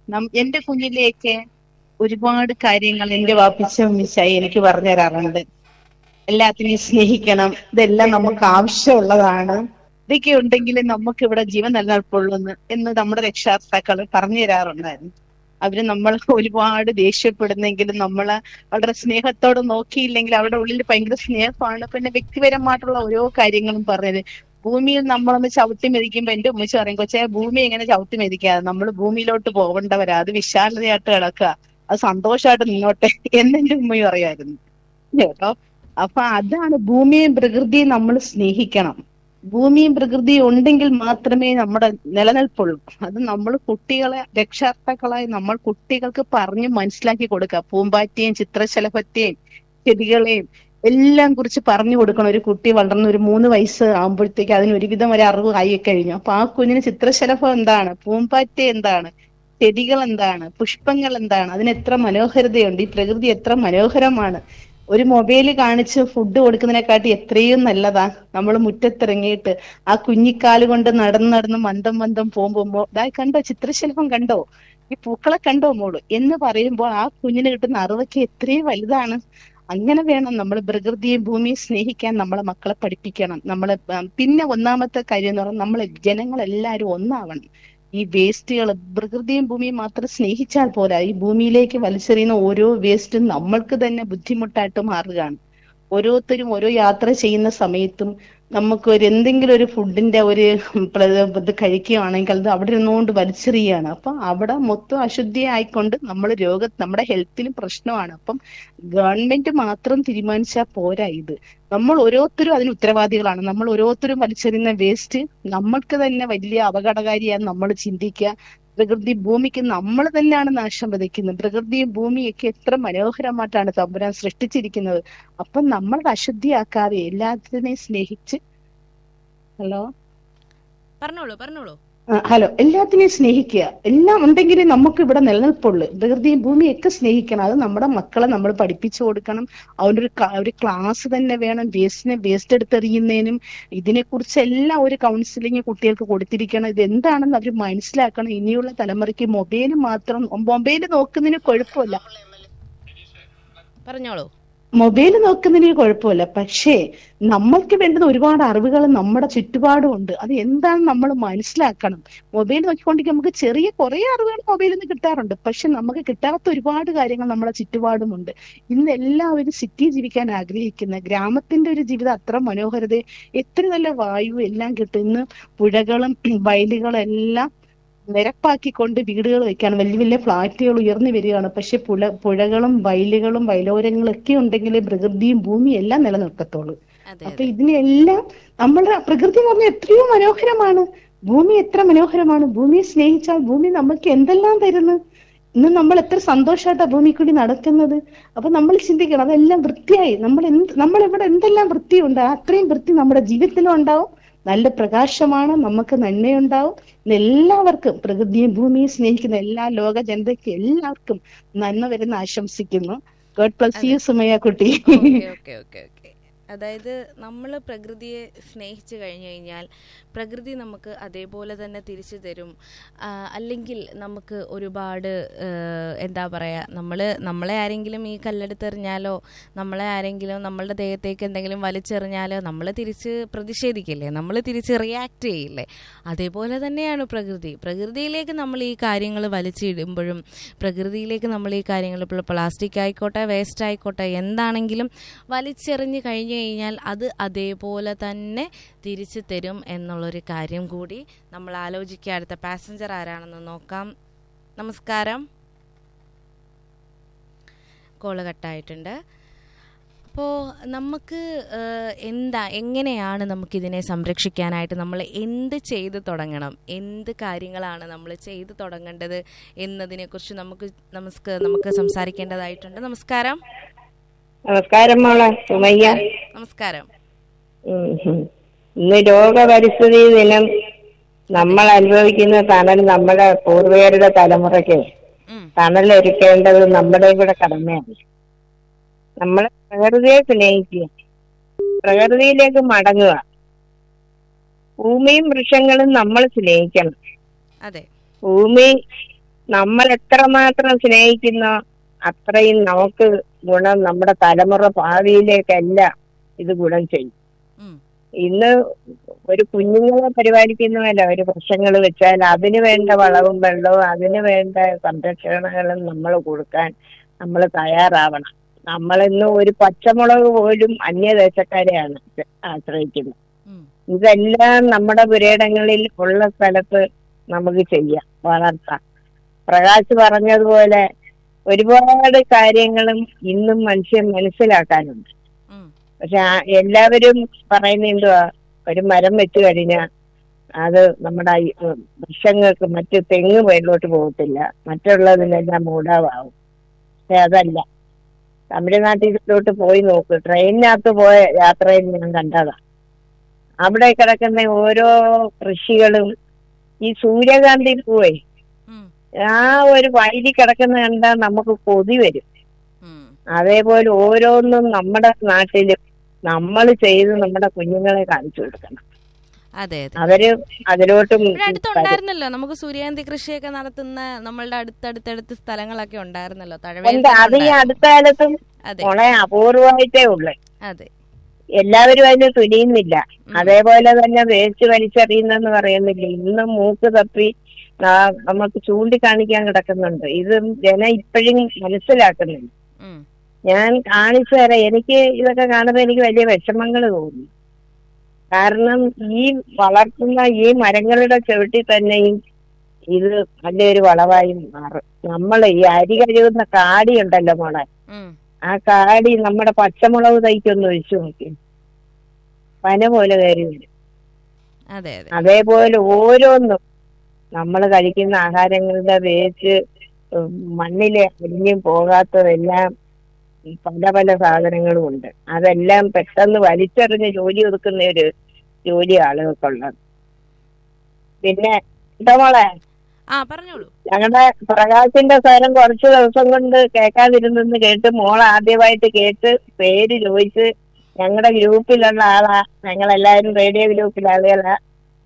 നം- എന്റെ കുഞ്ഞിലേക്ക് ഒരുപാട് കാര്യങ്ങൾ എന്റെ വാപ്പിച്ച മിസ്സായി എനിക്ക് പറഞ്ഞു തരാറുണ്ട് എല്ലാത്തിനെയും സ്നേഹിക്കണം ഇതെല്ലാം നമുക്ക് ആവശ്യമുള്ളതാണ് ഇതൊക്കെ ഉണ്ടെങ്കിൽ നമുക്ക് ഇവിടെ ജീവൻ നിലനിൽപ്പുള്ളൂ എന്ന് എന്ന് നമ്മുടെ രക്ഷാകർത്താക്കൾ പറഞ്ഞു തരാറുണ്ടായിരുന്നു അവര് നമ്മൾ ഒരുപാട് ദേഷ്യപ്പെടുന്നെങ്കിലും നമ്മളെ വളരെ സ്നേഹത്തോടെ നോക്കിയില്ലെങ്കിൽ അവരുടെ ഉള്ളിൽ ഭയങ്കര സ്നേഹമാണ് പിന്നെ വ്യക്തിപരമായിട്ടുള്ള ഓരോ കാര്യങ്ങളും പറഞ്ഞത് ഭൂമിയിൽ നമ്മളൊന്ന് ചവിട്ടി മെതിക്കുമ്പോ എന്റെ ഉമ്മച്ചി പറയും കൊച്ചേ ഭൂമി എങ്ങനെ ചവിട്ടി മെതിക്കാതെ നമ്മൾ ഭൂമിയിലോട്ട് പോകേണ്ടവരാ അത് വിശാലതയായിട്ട് കിടക്കുക അത് സന്തോഷമായിട്ട് നിന്നോട്ടെ എന്ന് എന്റെ ഉമ്മയും അറിയായിരുന്നു കേട്ടോ അപ്പൊ അതാണ് ഭൂമിയും പ്രകൃതിയും നമ്മൾ സ്നേഹിക്കണം ഭൂമിയും പ്രകൃതിയും ഉണ്ടെങ്കിൽ മാത്രമേ നമ്മുടെ നിലനിൽപ്പുള്ളൂ അത് നമ്മൾ കുട്ടികളെ രക്ഷാകർത്താക്കളായി നമ്മൾ കുട്ടികൾക്ക് പറഞ്ഞ് മനസ്സിലാക്കി കൊടുക്കുക പൂമ്പാറ്റയും ചിത്രശലഭത്തെയും ചെടികളെയും എല്ലാം കുറിച്ച് പറഞ്ഞു കൊടുക്കണം ഒരു കുട്ടി വളർന്ന് ഒരു മൂന്ന് വയസ്സ് ആകുമ്പോഴത്തേക്ക് അതിന് ഒരുവിധം ഒരു അറിവ് ആയി കഴിഞ്ഞു അപ്പൊ ആ കുഞ്ഞിന് ചിത്രശലഭം എന്താണ് പൂമ്പാറ്റ എന്താണ് ചെടികൾ എന്താണ് പുഷ്പങ്ങൾ എന്താണ് അതിന് എത്ര മനോഹരതയുണ്ട് ഈ പ്രകൃതി എത്ര മനോഹരമാണ് ഒരു മൊബൈൽ കാണിച്ച് ഫുഡ് കൊടുക്കുന്നതിനെക്കാട്ടി എത്രയും നല്ലതാ നമ്മൾ മുറ്റത്തിറങ്ങിയിട്ട് ആ കുഞ്ഞിക്കാല് കൊണ്ട് നടന്ന് നടന്ന് മന്ദം മന്ദം പോകുമ്പോ ദാ കണ്ടോ ചിത്രശലഭം കണ്ടോ ഈ പൂക്കളെ കണ്ടോ മോള് എന്ന് പറയുമ്പോൾ ആ കുഞ്ഞിന് കിട്ടുന്ന അറിവൊക്കെ എത്രയും വലുതാണ് അങ്ങനെ വേണം നമ്മൾ പ്രകൃതിയും ഭൂമിയും സ്നേഹിക്കാൻ നമ്മളെ മക്കളെ പഠിപ്പിക്കണം നമ്മളെ ഉം, പിന്നെ ഒന്നാമത്തെ കാര്യം എന്ന് പറഞ്ഞാൽ നമ്മളെ ജനങ്ങളെല്ലാരും ഒന്നാവണം ഈ വേസ്റ്റുകൾ പ്രകൃതിയും ഭൂമിയും മാത്രം സ്നേഹിച്ചാൽ പോരാ ഈ ഭൂമിയിലേക്ക് വലിച്ചെറിയുന്ന ഓരോ വേസ്റ്റും നമ്മൾക്ക് തന്നെ ബുദ്ധിമുട്ടായിട്ട് മാറുകയാണ് ഓരോരുത്തരും ഓരോ യാത്ര ചെയ്യുന്ന സമയത്തും നമുക്ക് ഒരു എന്തെങ്കിലും ഒരു ഫുഡിന്റെ ഒരു പ്ര- ഇത് കഴിക്കുകയാണെങ്കിൽ അത് അവിടെ ഇരുന്നുകൊണ്ട് വലിച്ചെറിയുകയാണ് അപ്പൊ അവിടെ മൊത്തം അശുദ്ധിയായിക്കൊണ്ട് നമ്മൾ രോഗ നമ്മുടെ ഹെൽത്തിനും പ്രശ്നമാണ് അപ്പം ഗവൺമെന്റ് മാത്രം തീരുമാനിച്ചാൽ പോരാ ഇത് നമ്മൾ ഓരോരുത്തരും അതിന് ഉത്തരവാദികളാണ് നമ്മൾ ഓരോരുത്തരും വലിച്ചെറിയുന്ന വേസ്റ്റ് നമ്മൾക്ക് തന്നെ വലിയ അപകടകാരിയാന്ന് നമ്മൾ ചിന്തിക്കുക പ്രകൃതി ഭൂമിക്ക് നമ്മൾ തന്നെയാണ് നാശം വിതയ്ക്കുന്നത് പ്രകൃതിയും ഭൂമിയൊക്കെ എത്ര മനോഹരമായിട്ടാണ് തമ്പുരാൻ സൃഷ്ടിച്ചിരിക്കുന്നത് അപ്പം നമ്മൾ അശുദ്ധിയാക്കാതെ എല്ലാത്തിനെയും സ്നേഹിച്ച് ഹലോ പറഞ്ഞോളൂ പറഞ്ഞോളൂ ആ, ഹലോ എല്ലാത്തിനെയും സ്നേഹിക്കുക എല്ലാം ഉണ്ടെങ്കിലേ നമുക്ക് ഇവിടെ നിലനിൽപ്പുള്ളൂ പ്രകൃതിയും ഭൂമിയൊക്കെ സ്നേഹിക്കണം അത് നമ്മുടെ മക്കളെ നമ്മൾ പഠിപ്പിച്ചു കൊടുക്കണം അവനൊരു ക- ഒരു ക്ലാസ് തന്നെ വേണം വേസ്റ്റിനെ വേസ്റ്റ് എടുത്തെറിയുന്നതിനും ഇതിനെക്കുറിച്ചെല്ലാം ഒരു കൗൺസിലിംഗ് കുട്ടികൾക്ക് കൊടുത്തിരിക്കണം ഇത് എന്താണെന്ന് അവർ മനസ്സിലാക്കണം ഇനിയുള്ള തലമുറയ്ക്ക് മൊബൈൽ മാത്രം മൊബൈൽ നോക്കുന്നതിന് കുഴപ്പമില്ല പറഞ്ഞോളൂ മൊബൈൽ നോക്കുന്നതിന് കുഴപ്പമില്ല പക്ഷേ നമ്മൾക്ക് വേണ്ടുന്ന ഒരുപാട് അറിവുകൾ നമ്മുടെ ചുറ്റുപാടും ഉണ്ട് അത് എന്താണെന്ന് നമ്മൾ മനസ്സിലാക്കണം മൊബൈൽ നോക്കിക്കൊണ്ടെങ്കിൽ നമുക്ക് ചെറിയ കുറെ അറിവുകൾ മൊബൈലിൽ നിന്ന് കിട്ടാറുണ്ട് പക്ഷെ നമുക്ക് കിട്ടാത്ത ഒരുപാട് കാര്യങ്ങൾ നമ്മുടെ ചുറ്റുപാടുമുണ്ട് ഇന്ന് എല്ലാവരും സിറ്റി ജീവിക്കാൻ ആഗ്രഹിക്കുന്ന ഗ്രാമത്തിന്റെ ഒരു ജീവിതം അത്ര മനോഹരത എത്ര നല്ല വായു എല്ലാം കിട്ടും ഇന്ന് പുഴകളും വയലുകളും എല്ലാം നിരപ്പാക്കിക്കൊണ്ട് വീടുകൾ വെക്കാണ് വലിയ വലിയ ഫ്ലാറ്റുകൾ ഉയർന്നു വരികയാണ് പക്ഷെ പുഴ പുഴകളും വയലുകളും വയലോരങ്ങളും ഒക്കെ ഉണ്ടെങ്കിലേ പ്രകൃതിയും ഭൂമിയും എല്ലാം നിലനിൽക്കത്തുള്ളൂ അതെ അപ്പൊ ഇതിനെല്ലാം നമ്മുടെ പ്രകൃതി എന്ന് പറഞ്ഞാൽ എത്രയോ മനോഹരമാണ് ഭൂമി എത്ര മനോഹരമാണ് ഭൂമിയെ സ്നേഹിച്ചാൽ ഭൂമി നമുക്ക് എന്തെല്ലാം തരുന്നു ഇന്ന് നമ്മൾ എത്ര സന്തോഷമായിട്ടാ ഭൂമി കൂടി നടക്കുന്നത് അപ്പൊ നമ്മൾ ചിന്തിക്കണം അതെല്ലാം വൃത്തിയായി നമ്മൾ എന്ത് നമ്മൾ ഇവിടെ എന്തെല്ലാം വൃത്തിയുണ്ട് അത്രയും വൃത്തി നമ്മുടെ ജീവിതത്തിലും ഉണ്ടാവും നല്ല പ്രകാശമാണ് നമുക്ക് നന്മയുണ്ടാവും ഇന്ന് എല്ലാവർക്കും പ്രകൃതിയും ഭൂമിയും സ്നേഹിക്കുന്ന എല്ലാ ലോക ജനതയ്ക്കും എല്ലാവർക്കും നന്മ വരുന്ന ആശംസിക്കുന്നു ഗോഡ് പ്ലസ് യു സുമയ കുട്ടി ഓക്കെ ഓക്കെ ഓക്കെ ഓക്കെ അതായത് നമ്മൾ പ്രകൃതിയെ സ്നേഹിച്ചു കഴിഞ്ഞു കഴിഞ്ഞാൽ പ്രകൃതി നമുക്ക് അതേപോലെ തന്നെ തിരിച്ചു തരും ആ, അല്ലെങ്കിൽ നമുക്ക് ഒരുപാട് ആ, എന്താ പറയുക നമ്മൾ നമ്മളെ ആരെങ്കിലും ഈ കല്ലെടുത്തെറിഞ്ഞാലോ നമ്മളെ ആരെങ്കിലും നമ്മളുടെ ദേഹത്തേക്ക് എന്തെങ്കിലും വലിച്ചെറിഞ്ഞാലോ നമ്മൾ തിരിച്ച് പ്രതിഷേധിക്കില്ലേ നമ്മൾ തിരിച്ച് റിയാക്ട് ചെയ്യില്ലേ അതേപോലെ തന്നെയാണ് പ്രകൃതി പ്രകൃതിയിലേക്ക് നമ്മൾ ഈ കാര്യങ്ങൾ വലിച്ചിടുമ്പോഴും പ്രകൃതിയിലേക്ക് നമ്മൾ ഈ കാര്യങ്ങൾ ഇപ്പോൾ പ്ലാസ്റ്റിക് ആയിക്കോട്ടെ വേസ്റ്റ് ആയിക്കോട്ടെ എന്താണെങ്കിലും വലിച്ചെറിഞ്ഞ് കഴിഞ്ഞു കഴിഞ്ഞാൽ അത് അതേപോലെ തന്നെ തിരിച്ചു തരും എന്നുള്ളൊരു കാര്യം കൂടി നമ്മൾ ആലോചിക്കുക അടുത്ത പാസഞ്ചർ ആരാണെന്ന് നോക്കാം നമസ്കാരം കോള് കട്ടായിട്ടുണ്ട് അപ്പോൾ നമുക്ക് ഏഹ്, എന്താ എങ്ങനെയാണ് നമുക്കിതിനെ സംരക്ഷിക്കാനായിട്ട് നമ്മൾ എന്ത് ചെയ്തു തുടങ്ങണം എന്ത് കാര്യങ്ങളാണ് നമ്മൾ ചെയ്തു തുടങ്ങേണ്ടത് എന്നതിനെക്കുറിച്ച് നമുക്ക് നമുക്ക് നമുക്ക് സംസാരിക്കേണ്ടതായിട്ടുണ്ട് നമസ്കാരം നമസ്കാരം മോളെ സുമയ്യ നമസ്കാരം ഉം ഉം. ഇന്ന് ലോക പരിസ്ഥിതി ദിനം നമ്മൾ അനുഭവിക്കുന്ന തണൽ നമ്മുടെ പൂർവികരുടെ തലമുറയ്ക്ക് ഉം, തണലൊരുക്കേണ്ടത് നമ്മുടെയും കൂടെ കടമയാണ് നമ്മൾ പ്രകൃതിയെ സ്നേഹിക്കുക പ്രകൃതിയിലേക്ക് മടങ്ങുക ഭൂമിയും വൃക്ഷങ്ങളും നമ്മൾ സ്നേഹിക്കണം അതെ ഭൂമി നമ്മൾ എത്രമാത്രം സ്നേഹിക്കുന്നോ അത്രയും നമുക്ക് ഗുണം നമ്മുടെ തലമുറ ഭാവിയിലേക്കെല്ലാം ഇത് ഗുണം ചെയ്യും ഉം. ഇന്ന് ഒരു കുഞ്ഞുങ്ങളെ പരിപാലിക്കുന്നതല്ല ഒരു വൃക്ഷങ്ങൾ വെച്ചാൽ അതിന് വേണ്ട വളവും വെള്ളവും അതിന് വേണ്ട സംരക്ഷണങ്ങളും നമ്മൾ കൊടുക്കാൻ നമ്മൾ തയ്യാറാവണം നമ്മളിന്ന് ഒരു പച്ചമുളക് പോലും അന്യദേശക്കാരെയാണ് ആശ്രയിക്കുന്നത് ഉം. ഇതെല്ലാം നമ്മുടെ പുരയിടങ്ങളിൽ ഉള്ള സ്ഥലത്ത് നമുക്ക് ചെയ്യാം വളർത്താം പ്രകാശ് പറഞ്ഞതുപോലെ ഒരുപാട് കാര്യങ്ങളും ഇന്നും മനുഷ്യൻ മനസ്സിലാക്കാനുണ്ട് ഉം. പക്ഷെ ആ- എല്ലാവരും പറയുന്ന എന്തുവാ ഒരു മരം വെച്ച് കഴിഞ്ഞാൽ അത് നമ്മുടെ ഈ, ഉം, വൃക്ഷങ്ങൾക്ക് മറ്റു തെങ്ങ് മേലോട്ട് പോകത്തില്ല മറ്റുള്ളതിനെല്ലാം മൂടാവാകും പക്ഷെ അതല്ല തമിഴ്നാട്ടിലോട്ട് പോയി നോക്ക് ട്രെയിനിനകത്ത് പോയ യാത്രയിൽ ഞാൻ കണ്ടതാ അവിടെ കിടക്കുന്ന ഓരോ കൃഷികളും ഈ സൂര്യകാന്തി പൂവേ ഉം. ആ ഒരു വയലിൽ കിടക്കുന്ന കണ്ടാൽ നമുക്ക് കൊതി വരും ഉം. അതേപോലെ ഓരോന്നും നമ്മുടെ നാട്ടിലും നമ്മൾ ചെയ്ത് നമ്മുടെ കുഞ്ഞുങ്ങളെ കാണിച്ചു കൊടുക്കണം അതെ അതെ അവര് അതിലോട്ടും ഇവിടെ അടുത്തുണ്ടായിരുന്നല്ലോ നമുക്ക് സൂര്യകാന്തി കൃഷിയൊക്കെ നടത്തുന്ന നമ്മളുടെ അടുത്തടുത്തടുത്ത് സ്ഥലങ്ങളൊക്കെ ഉണ്ടായിരുന്നല്ലോ ഉണ്ട് തഴവേൽ അത് ഈ അടുത്ത കാലത്തും അതെ മോളെ അപൂർവമായിട്ടേ ഉള്ളു അതെ എല്ലാവരും അതിന് തുനിയുന്നില്ല അതേപോലെ തന്നെ വേസ്റ്റ് വലിച്ചെറിയുന്നെന്ന് പറയുന്നില്ല ഇന്നും മൂക്ക് തപ്പി ആ, നമുക്ക് ചൂണ്ടിക്കാണിക്കാൻ കിടക്കുന്നുണ്ട് ഇത് ജനം ഇപ്പോഴും മനസ്സിലാക്കുന്നില്ല ഉം. ഞാൻ കാണിച്ചു തരാം എനിക്ക് ഇതൊക്കെ കാണുമ്പോൾ എനിക്ക് വലിയ വിഷമങ്ങൾ തോന്നി കാരണം ഈ വളർത്തുന്ന ഈ മരങ്ങളുടെ ചുവട്ടിൽ തന്നെയും ഇത് നല്ലൊരു വളവായി മാറും നമ്മൾ ഈ അരി കഴുകുന്ന കാടി ഉണ്ടല്ലോ മോളെ ഉം. ആ കാടി നമ്മുടെ പച്ചമുളക് തൈക്കൊന്ന് ഒഴിച്ചു നോക്കി പന പോലെ കയറി വരും അതെ അതെ അതേപോലെ ഓരോന്നും നമ്മൾ കഴിക്കുന്ന ആഹാരങ്ങളുടെ വേസ്റ്റ് മണ്ണിൽ അലിഞ്ഞു പോകാത്തതെല്ലാം ഈ പല പല സാധനങ്ങളും ഉണ്ട് അതെല്ലാം പെട്ടെന്ന് വലിച്ചെറിഞ്ഞ് ജോലി ഒതുക്കുന്ന ഒരു ജോലി ആളുകൾക്കുള്ളത് പിന്നെ ഇതാ മോളെ ആ പറഞ്ഞോളൂ ഞങ്ങളുടെ പ്രകാശിന്റെ സ്വരം കുറച്ച് ദിവസം കൊണ്ട് കേൾക്കാതിരുന്നെന്ന് കേട്ട് മോൾ ആദ്യമായിട്ട് കേട്ട് പേര് ചോദിച്ച് ഞങ്ങളുടെ ഗ്രൂപ്പിലുള്ള ആളാ ഞങ്ങളെല്ലാവരും റേഡിയോ ഗ്രൂപ്പിലെ ആളുകളാ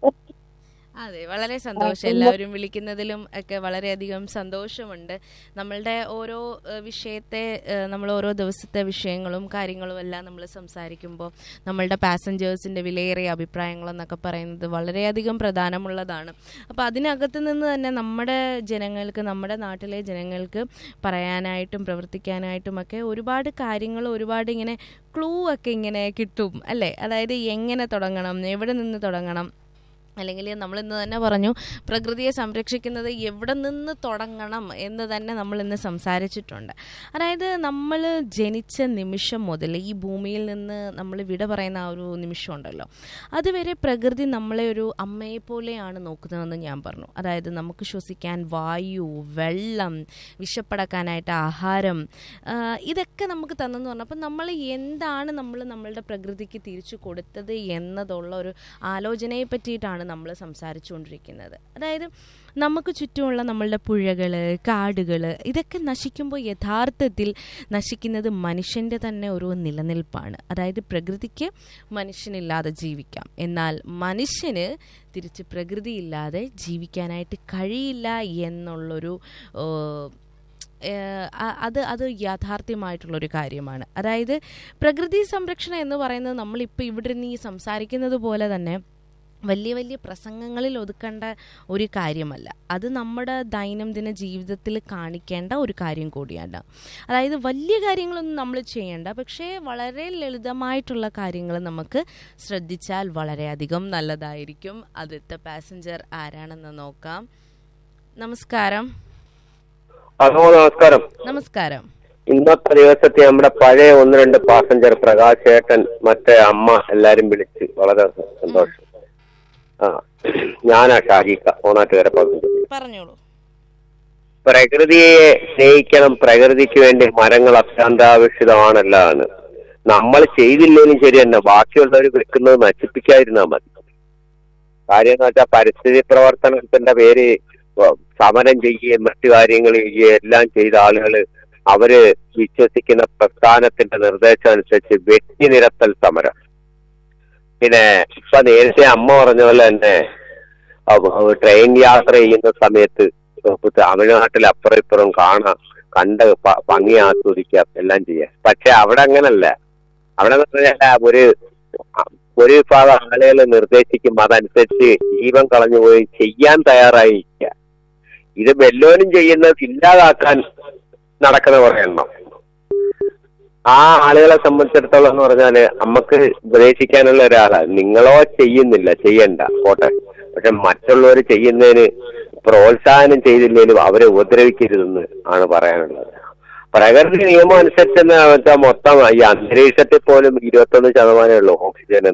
അതെ വളരെ സന്തോഷം ആ, എല്ലാവരും വിളിക്കുന്നതിലും ഒക്കെ വളരെയധികം സന്തോഷമുണ്ട് നമ്മളുടെ ഓരോ ഏഹ്, വിഷയത്തെ ഏഹ്, നമ്മൾ ഓരോ ദിവസത്തെ വിഷയങ്ങളും കാര്യങ്ങളും എല്ലാം നമ്മൾ സംസാരിക്കുമ്പോൾ നമ്മളുടെ പാസഞ്ചേഴ്സിന്റെ വിലയേറിയ അഭിപ്രായങ്ങൾ എന്നൊക്കെ പറയുന്നത് വളരെയധികം പ്രധാനമുള്ളതാണ് അപ്പോൾ അതിനകത്ത് നിന്ന് തന്നെ നമ്മുടെ ജനങ്ങൾക്ക് നമ്മുടെ നാട്ടിലെ ജനങ്ങൾക്ക് പറയാനായിട്ടും പ്രവർത്തിക്കാനായിട്ടും ഒക്കെ ഒരുപാട് കാര്യങ്ങൾ ഒരുപാട് ഇങ്ങനെ ക്ലൂ ഒക്കെ ഇങ്ങനെ കിട്ടും അല്ലേ അതായത് എങ്ങനെ തുടങ്ങണം എവിടെ നിന്ന് തുടങ്ങണം അല്ലെങ്കിൽ നമ്മൾ ഇന്ന് തന്നെ പറഞ്ഞു പ്രകൃതിയെ സംരക്ഷിക്കുന്നത് എവിടെ നിന്ന് തുടങ്ങണം എന്ന് തന്നെ നമ്മൾ ഇന്ന് സംസാരിച്ചിട്ടുണ്ട് അതായത് നമ്മൾ ജനിച്ച നിമിഷം മുതൽ ഈ ഭൂമിയിൽ നിന്ന് നമ്മൾ വിട പറയുന്ന ആ ഒരു നിമിഷം ഉണ്ടല്ലോ അതുവരെ പ്രകൃതി നമ്മളെ ഒരു അമ്മയെ പോലെയാണ് നോക്കുന്നതെന്ന് ഞാൻ പറഞ്ഞു അതായത് നമുക്ക് ശ്വസിക്കാൻ വായു വെള്ളം വിശപ്പടക്കാനായിട്ട് ആഹാരം ആ, ഇതൊക്കെ നമുക്ക് തന്നെന്ന് പറഞ്ഞു അപ്പം നമ്മൾ എന്താണ് നമ്മൾ നമ്മളുടെ പ്രകൃതിക്ക് തിരിച്ചു കൊടുത്തത് എന്നതുള്ള ഒരു ആലോചനയെ പറ്റിയിട്ടാണ് നമ്മൾ സംസാരിച്ചുകൊണ്ടിരിക്കുന്നത് അതായത് നമുക്ക് ചുറ്റുമുള്ള നമ്മളുടെ പുഴകൾ കാടുകൾ ഇതൊക്കെ നശിക്കുമ്പോൾ യഥാർത്ഥത്തിൽ നശിക്കുന്നത് മനുഷ്യൻ്റെ തന്നെ ഒരു നിലനിൽപ്പാണ് അതായത് പ്രകൃതിക്ക് മനുഷ്യനില്ലാതെ ജീവിക്കാം എന്നാൽ മനുഷ്യന് തിരിച്ച് പ്രകൃതിയില്ലാതെ ജീവിക്കാനായിട്ട് കഴിയില്ല എന്നുള്ളൊരു ഏഹ്, ഏഹ് അ- അത് അത് യാഥാർത്ഥ്യമായിട്ടുള്ളൊരു കാര്യമാണ് അതായത് പ്രകൃതി സംരക്ഷണം എന്ന് പറയുന്നത് നമ്മളിപ്പോൾ ഇവിടെ നിന്ന് ഈ സംസാരിക്കുന്നത് പോലെ തന്നെ വലിയ വലിയ പ്രസംഗങ്ങളിൽ ഒതുക്കേണ്ട ഒരു കാര്യമല്ല അത് നമ്മുടെ ദൈനംദിന ജീവിതത്തിൽ കാണിക്കേണ്ട ഒരു കാര്യം കൂടിയാണ് അതായത് വലിയ കാര്യങ്ങളൊന്നും നമ്മൾ ചെയ്യേണ്ട പക്ഷേ വളരെ ലളിതമായിട്ടുള്ള കാര്യങ്ങൾ നമുക്ക് ശ്രദ്ധിച്ചാൽ വളരെയധികം നല്ലതായിരിക്കും ആദ്യത്തെ പാസഞ്ചർ ആരാണെന്ന് നോക്കാം നമസ്കാരം ഹലോ നമസ്കാരം നമസ്കാരം ഇന്നത്തെ ദിവസത്തെ നമ്മുടെ പഴയ ഒന്ന് രണ്ട് പാസഞ്ചർ പ്രകാശ് ഏട്ടൻ മറ്റേ അമ്മ എല്ലാരും വിളിച്ച് വളരെ സന്തോഷം ആ ഞാനാ ഷാഹിക്ക ഓണാട്ടുകര പാസഞ്ചർ പറഞ്ഞോളൂ പ്രകൃതിയെ സ്നേഹിക്കണം പ്രകൃതിക്ക് വേണ്ടി മരങ്ങൾ അത്യന്താപേക്ഷിതമാണല്ലോ ആണ് നമ്മൾ ചെയ്തില്ലേലും ശരി തന്നെ ബാക്കിയുള്ളവർ വെക്കുന്നത് നശിപ്പിക്കാതിരുന്നാൽ മതി കാര്യം എന്ന് വെച്ചാൽ പരിസ്ഥിതി പ്രവർത്തനത്തിന്റെ പേര് സമരം ചെയ്യുകയും മറ്റു കാര്യങ്ങൾ ചെയ്യുകയും എല്ലാം ചെയ്ത ആളുകൾ അവര് വിശ്വസിക്കുന്ന പ്രസ്ഥാനത്തിന്റെ നിർദ്ദേശം അനുസരിച്ച് വെട്ടി നിരത്തൽ സമരം പിന്നെ ഇപ്പൊ നേരത്തെ അമ്മ പറഞ്ഞ പോലെ തന്നെ അഹ് ട്രെയിൻ യാത്ര ചെയ്യുന്ന സമയത്ത് തേയിലത്തോപ്പ് തമിഴ്നാട്ടിൽ അപ്പുറം ഇപ്പുറം കാണാം കണ്ട് പ- ഭംഗി ആസ്വദിക്കാം എല്ലാം ചെയ്യാം പക്ഷെ അവിടെ അങ്ങനല്ല അവിടെ എന്ന് പറഞ്ഞാൽ ഒരു ഒരു വിഭാഗം ആളുകൾ നിർദ്ദേശിക്കും അതനുസരിച്ച് ജീവൻ കളഞ്ഞു പോയി ചെയ്യാൻ തയ്യാറായിരിക്കുക ഇത് വെല്ലോനും ചെയ്യുന്നത് ഇല്ലാതാക്കാൻ നടക്കുന്ന കുറെ എണ്ണം ആ ആളുകളെ സംബന്ധിച്ചിടത്തോളം എന്ന് പറഞ്ഞാല് നമുക്ക് ഉപദേശിക്കാനുള്ള ഒരാളാണ് നിങ്ങളോ ചെയ്യുന്നില്ല ചെയ്യണ്ട പോട്ടെ പക്ഷെ മറ്റുള്ളവർ ചെയ്യുന്നതിന് പ്രോത്സാഹനം ചെയ്തില്ലെങ്കിലും അവരെ ഉപദ്രവിക്കരുതെന്ന് ആണ് പറയാനുള്ളത് പ്രകൃതി നിയമം അനുസരിച്ച് വെച്ചാൽ മൊത്തം ഈ അന്തരീക്ഷത്തിൽ പോലും ഇരുപത്തൊന്ന് ശതമാനമേ ഉള്ളൂ ഓക്സിജൻ